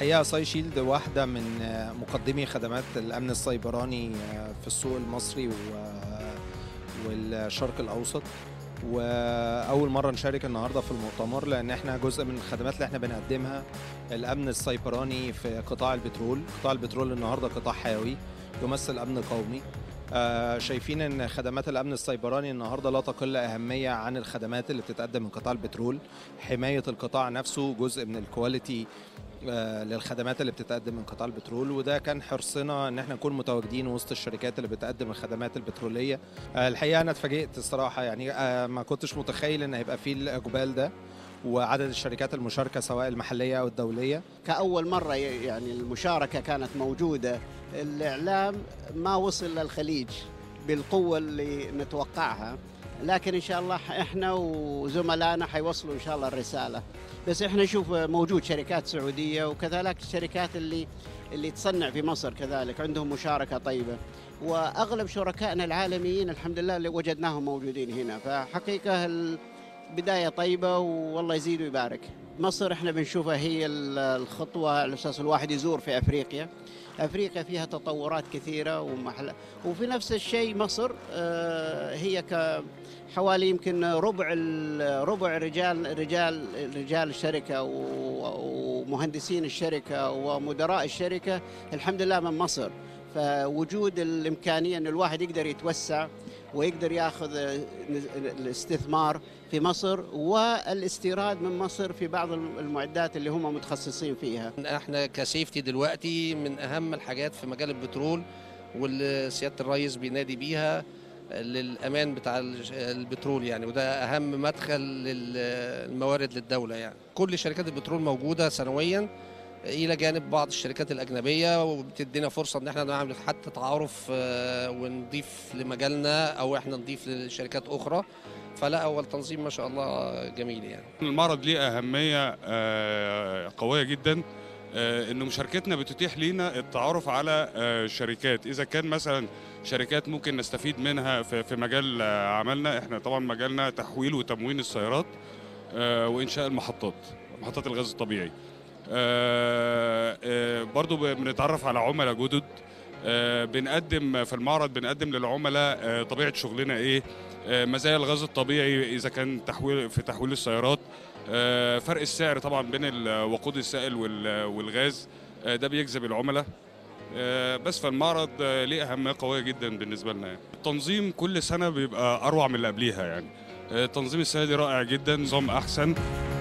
الحقيقه ساي شيلد واحده من آه، مقدمي خدمات الامن السيبراني آه، في السوق المصري و- والشرق الاوسط واول مره نشارك النهارده في المؤتمر لان احنا جزء من الخدمات اللي احنا بنقدمها الامن السيبراني في قطاع البترول قطاع البترول النهارده قطاع حيوي يمثل امن قومي آه، شايفين ان خدمات الامن السيبراني النهارده لا تقل اهميه عن الخدمات اللي بتتقدم من قطاع البترول حمايه القطاع نفسه جزء من الكواليتي آه، للخدمات اللي بتتقدم من قطاع البترول وده كان حرصنا ان احنا نكون متواجدين وسط الشركات اللي بتقدم الخدمات البتروليه آه، الحقيقه انا اتفاجئت الصراحه يعني آه، ما كنتش متخيل ان هيبقى فيه الاقبال ده وعدد الشركات المشاركه سواء المحليه او الدوليه كأول مرة ي- يعني المشاركة كانت موجودة الإعلام ما وصل للخليج بالقوة اللي نتوقعها لكن إن شاء الله ح- إحنا وزملائنا حيوصلوا إن شاء الله الرسالة بس إحنا نشوف موجود شركات سعودية وكذلك الشركات اللي اللي تصنع في مصر كذلك عندهم مشاركة طيبة وأغلب شركائنا العالميين الحمد لله اللي وجدناهم موجودين هنا فحقيقة البداية طيبة والله يزيد ويبارك مصر احنا بنشوفها هي ال- الخطوه على اساس الواحد يزور في افريقيا افريقيا فيها تطورات كثيره ومحل وفي نفس الشيء مصر آه، هي ك حوالي يمكن ربع ال- ربع رجال رجال رجال الشركه و- ومهندسين الشركه ومدراء الشركه الحمد لله من مصر فوجود الامكانيه ان الواحد يقدر يتوسع ويقدر ياخذ آه، الاستثمار في مصر والاستيراد من مصر في بعض المعدات اللي هم متخصصين فيها احنا كسيفتي دلوقتي من اهم الحاجات في مجال البترول واللي سياده الرئيس بينادي بيها للامان بتاع الش- البترول يعني وده اهم مدخل للموارد للدوله يعني كل شركات البترول موجوده سنويا الى جانب بعض الشركات الاجنبيه وبتدينا فرصه ان احنا نعمل حتى تعارف آه، ونضيف لمجالنا او احنا نضيف لشركات اخرى فلا هو التنظيم ما شاء الله جميل يعني المعرض ليه أهمية آه، قوية جدا آه، إنه مشاركتنا بتتيح لينا التعرف على آه، شركات إذا كان مثلا شركات ممكن نستفيد منها في في مجال آه، عملنا إحنا طبعا مجالنا تحويل وتموين السيارات آه، وإنشاء المحطات محطات الغاز الطبيعي آه، آه، برضو ب- بنتعرف على عملاء جدد آه، بنقدم في المعرض بنقدم للعملاء آه، طبيعة شغلنا إيه آه، مزايا الغاز الطبيعي اذا كان تحويل في تحويل السيارات آه، فرق السعر طبعا بين الوقود السائل وال- والغاز آه، ده بيجذب العملاء آه، بس فالمعرض آه، ليه اهميه قويه جدا بالنسبه لنا يعني. التنظيم كل سنه بيبقى اروع من اللي قبليها يعني آه، تنظيم السنه دي رائع جدا نظام احسن